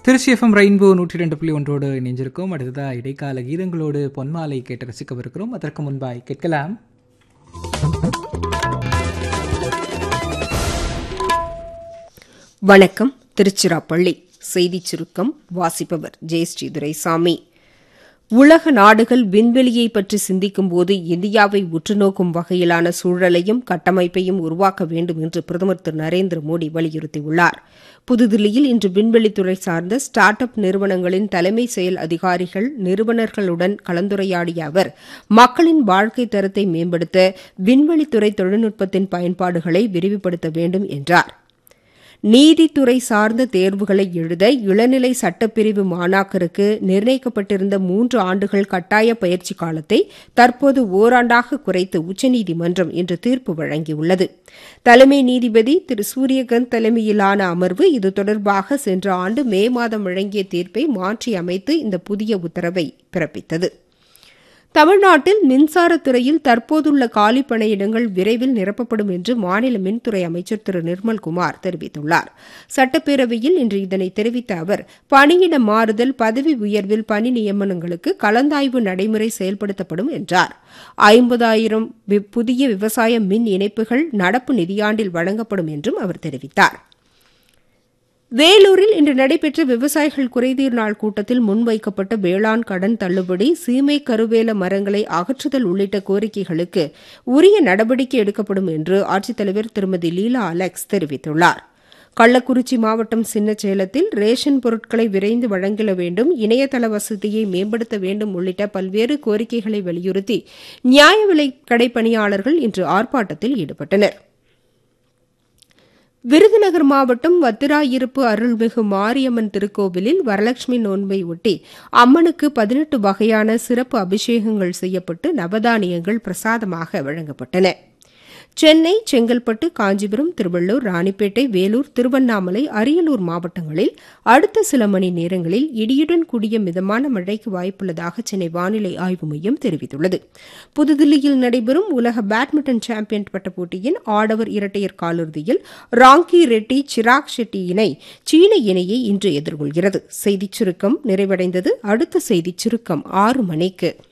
Trichy FM rainbow நூற்றி ரெண்டு புள்ளி ஒன்றோடு இணைஞ்சிருக்கோம் அடுத்ததாக இடைக்கால கீதங்களோடு பொன்மாலை கேட்டு ரசிக்கவிருக்கிறோம் அதற்கு முன்பாய் கேட்கலாம் வணக்கம் திருச்சிராப்பள்ளி செய்திச் சுருக்கம் வாசிப்பவர் ஜெயஸ்ரீ துரைசாமி உலக நாடுகள் விண்வெளியை பற்றி சிந்திக்கும் போது இந்தியாவை உற்றுநோக்கும் வகையிலான சூழலையும் கட்டமைப்பையும் உருவாக்க வேண்டும் என்று பிரதமர் திரு நரேந்திர மோடி வலியுறுத்தியுள்ளார் புதுதில்லியில் இன்று விண்வெளித்துறை சார்ந்த ஸ்டார்ட் அப் நிறுவனங்களின் தலைமை செயல் அதிகாரிகள் நிறுவனர்களுடன் கலந்துரையாடிய அவர் மக்களின் வாழ்க்கை தரத்தை மேம்படுத்த விண்வெளித்துறை தொழில்நுட்பத்தின் பயன்பாடுகளை விரிவுபடுத்த வேண்டும் என்றார் நீதித்துறை சார்ந்த தேர்வுகளை எழுத இளநிலை சட்டப்பிரிவு மாணாக்கருக்கு நிர்ணயிக்கப்பட்டிருந்த மூன்று ஆண்டுகள் கட்டாய பயிற்சி காலத்தை தற்போது ஓராண்டாக குறைத்து உச்சநீதிமன்றம் இன்று தீர்ப்பு வழங்கியுள்ளது தலைமை நீதிபதி திரு சூரியகந்த் தலைமையிலான அமர்வு இது தொடர்பாக சென்ற ஆண்டு மே மாதம் வழங்கிய தீர்ப்பை மாற்றியமைத்து இந்த புதிய உத்தரவை பிறப்பித்தது தமிழ்நாட்டில் மின்சாரத்துறையில் தற்போதுள்ள காலி பணியிடங்கள் விரைவில் நிரப்பப்படும் என்று மாநில மின்துறை அமைச்சர் திரு நிர்மல்குமார் தெரிவித்துள்ளார் சட்டப்பேரவையில் இன்று இதனை தெரிவித்த அவர் பணியிட மாறுதல் பதவி உயர்வில் பணி நியமனங்களுக்கு கலந்தாய்வு நடைமுறை செயல்படுத்தப்படும் என்றார் ஐம்பதாயிரம் புதிய விவசாய மின் இணைப்புகள் நடப்பு நிதியாண்டில் வழங்கப்படும் என்றும் அவர் தெரிவித்தார் வேலூரில் இன்று நடைபெற்ற விவசாயிகள் குறைதீர் நாள் கூட்டத்தில் முன்வைக்கப்பட்ட வேளாண் கடன் தள்ளுபடி சீமை கருவேல மரங்களை அகற்றுதல் உள்ளிட்ட கோரிக்கைகளுக்கு உரிய நடவடிக்கை எடுக்கப்படும் என்று ஆட்சித்தலைவர் திருமதி லீலா அலெக்ஸ் தெரிவித்துள்ளார் கள்ளக்குறிச்சி மாவட்டம் சின்னச்சேலத்தில் ரேஷன் பொருட்களை விரைந்து வழங்கிட வேண்டும் இணையதள வசதியை மேம்படுத்த வேண்டும் உள்ளிட்ட பல்வேறு கோரிக்கைகளை வலியுறுத்தி நியாய விலைக் கடை பணியாளர்கள் இன்று ஆர்ப்பாட்டத்தில் ஈடுபட்டனா் விருதுநகர் மாவட்டம் வத்திராயிருப்பு அருள்மிகு மாரியம்மன் திருக்கோவிலில் வரலட்சுமி நோன்பை ஒட்டி அம்மனுக்கு பதினெட்டு வகையான சிறப்பு அபிஷேகங்கள் செய்யப்பட்டு நவதானியங்கள் பிரசாதமாக வழங்கப்பட்டன சென்னை செங்கல்பட்டு காஞ்சிபுரம் திருவள்ளூர் ராணிப்பேட்டை வேலூர் திருவண்ணாமலை அரியலூர் மாவட்டங்களில் அடுத்த சில மணி நேரங்களில் இடியுடன் கூடிய மிதமான மழைக்கு வாய்ப்புள்ளதாக சென்னை வானிலை ஆய்வு மையம் தெரிவித்துள்ளது புதுதில்லியில் நடைபெறும் உலக பேட்மிண்டன் சாம்பியன் பட்ட போட்டியின் ஆடவர் இரட்டையர் காலிறுதியில் ராங்கி ரெட்டி சிராக் ஷெட்டி இணை சீன இணையை இன்று எதிர்கொள்கிறது செய்திச் சுருக்கம் நிறைவடைந்தது அடுத்த செய்திச் சுருக்கம் ஆறு மணிக்கு